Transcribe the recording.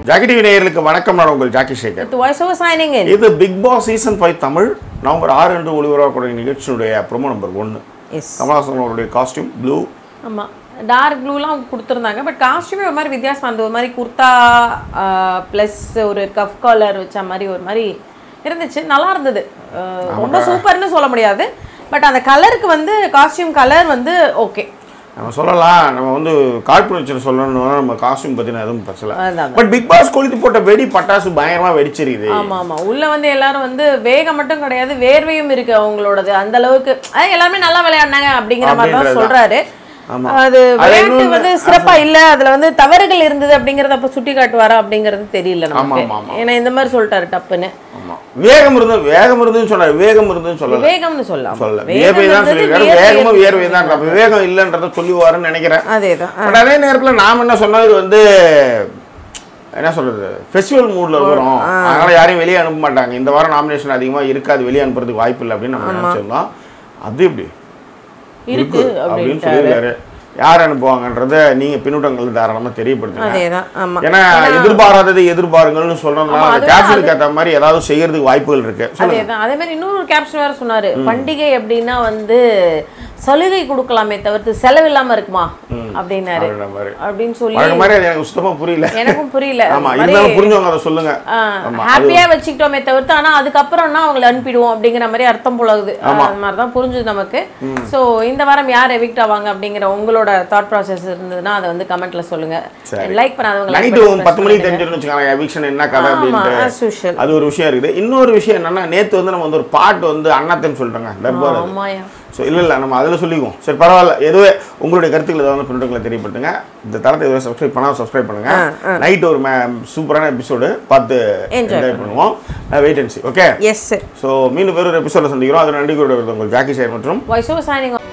Jackie TV நேயர்களுக்கு வணக்கம் நான் உங்கள் Jackie Sekar With voiceover signing in. இது Bigg Boss season five Tamil November ஆறு என்று ஒளிபரப்பக்கூடிய நிகழ்ச்சியினுடைய ப்ரோமோ நம்பர் ஒன்று Yes. கமலாசன் அவருடைய காஸ்டியூம் ப்ளூ ஆமா டார்க் ப்ளூலாம் கொடுத்துருந்தாங்க பட் காஸ்டியூமே ஒரு மாதிரி வித்தியாசமா இருந்தது ஒரு மாதிரி குர்தா ப்ளஸ் ஒரு கஃப் காலர் வச்ச மாதிரி ஒரு மாதிரி இருந்துச்சு நல்லா இருந்தது அஹ், ரொம்ப சூப்பர்னு சொல்ல முடியாது பட் அந்த கலருக்கு வந்து காஸ்டியூம் கலர் வந்து ஓகே நம்ம சொல்லலாம் நம்ம வந்து காழ்ப்புணர்ச்சியில் சொல்லணும்னா நம்ம காஸ்டியூம் பற்றின எதுவும் பேசல அதான் பட் பிக் பாஸ் கொளுத்தி போட்ட வெடி பட்டாசு பயங்கரமாக வெடிச்சிருக்குது ஆமா ஆமா உள்ள வந்து எல்லாரும் வந்து வேகம் மட்டும் கிடையாது வேர்வையும் இருக்கு அவங்களோடது அந்த அளவுக்கு அஹ், எல்லாருமே நல்லா விளையாடினாங்க அப்படிங்கிற மாதிரி தான் அப்படின்றது சொல்றாரு ஆமா. அது அது விளையாட்டு இன்னொன்னு- வந்து சிறப்பா இல்ல அதுல வந்து தவறுகள் இருந்தது அப்படிங்கறத அப்ப சுட்டி காட்டுவாரா அப்படிங்கறது தெரியல ஆமா, நமக்கு ஆமா, ஆமா. ஏன்னா இந்த மாதிரி சொல்லிட்டாரு டப்புன்னு ஆமாம் வேகம் இருந்து வேகம் இருந்துன்னு சொன்னார் வேகம் இருந்துன்னு சொல்லல விவேகம்னு சொல்லலாம் சொல்லல வேகம் வியர்வை தான் இருந்தது, சொல்லியிருக்காரு வியர்வை வேகமும் இருந்தது. வியர்வை தான் அப்ப விவேகம் இல்லைன்றத சொல்லுவாருன்னு நினைக்கிறேன் அதேதான் பட் அதே நேரத்துல நாம என்ன சொன்னது வந்து என்ன சொல்றது ஃபெஸ்டிவல் மூட்ல இருக்கிறோம் அதனால யாரையும் வெளியே அனுப்ப மாட்டாங்க இந்த வாரம் நாமினேஷன் அதிகமா இருக்காது வெளியே அனுப்புறதுக்கு வாய்ப்பு இல்லை அப்படின்னு நம்ம நினைச்சிருந்தோம் அது எப்படி இருக்கு அப்படின்னு அப்படின்ட்டு சொல்லியிருக்காரு யார் அனுப்புவாங்கன்றத நீங்க பின்னூட்டங்கள் தாராளமா தெரியப்படுத்துங்க அதேதான் ஆமா ஏன்னா எதிர்பாராததை எதிர்பாருங்கள்னு சொல்றதுனால ஆமா, அந்த அதுதான் கேப்ஷனுக்கு ஏற்ற மாதிரி ஏதாவது செய்யறதுக்கு வாய்ப்புகள் இருக்கு சொல்லுங்க அதேதான் அதே மாதிரி இன்னொரு கேப்ஷன் வேற சொன்னாரு பண்டிகை அப்படின்னா வந்து சலுகை கொடுக்கலாமே தவிர்த்து செலவில்லாம இருக்குமா அப்படின்னாரு அப்படின்ற மாதிரி அப்படின்னு சொல்லி வழக்க மாதிரி அது எனக்கு சுத்தமா புரியல எனக்கும் புரியல ஆமா அது மாதிரி இருந்தாலும் புரிஞ்சவங்க அதை சொல்லுங்க ஆமா, ஹாப்பியா வச்சுக்கிட்டோமே தவிர்த்து ஆனா அதுக்கப்புறம்னா அவங்களை அனுப்பிடுவோம் அப்படிங்கிற மாதிரி அர்த்தம் போலாகுது அது மாதிரி தான் புரிஞ்சுது நமக்கு சோ இந்த வாரம் யார் எவிக்ட் ஆவாங்க அப்படிங்கிற உங்களோட தாட் ப்ராசஸ் இருந்ததுன்னா அதை வந்து கமெண்ட்ல சொல்லுங்க சரி. லைக் பண்ணாதவங்க like நைட்டு பண்ணி பத்து மணிக்கு தெரிஞ்சிருந்து வச்சுக்கோங்க எவிக்ஷன் என்ன கதை ஆமா அப்படின்ட்டு as usual அது ஒரு விஷயம் இருக்குது இன்னொரு விஷயம் என்னன்னா நேத்து வந்து நம்ம வந்து ஒரு பாட்டு வந்து அண்ணாத்தன் சொல்லிட்டோங்க தர்பார் அது ஆமாயா ஸோ இல்லை இல்லை நம்ம அதில் சொல்லிக்குவோம் சரி பரவாயில்ல எதுவே உங்களுடைய கருத்துக்கள் ஏதாவது பின்னோட்டங்களை தெரியப்படுத்துங்க இந்த தளத்தை எதுவும் சப்ஸ்கிரைப் பண்ணால் சப்ஸ்கிரைப் பண்ணுங்க நைட் ஒரு மே சூப்பரான எபிசோடு பார்த்து Enjoy என்ஜாய் பண்ணுவோம் wait and see okay yes so மீண்டும் வேறு ஒரு எபிசோட சந்திக்கிறோம் அது நன்றி கூட உங்கள் ஜாக்கி ஷேர் மற்றும் வாய்ஸ் ஓவர் சைனிங்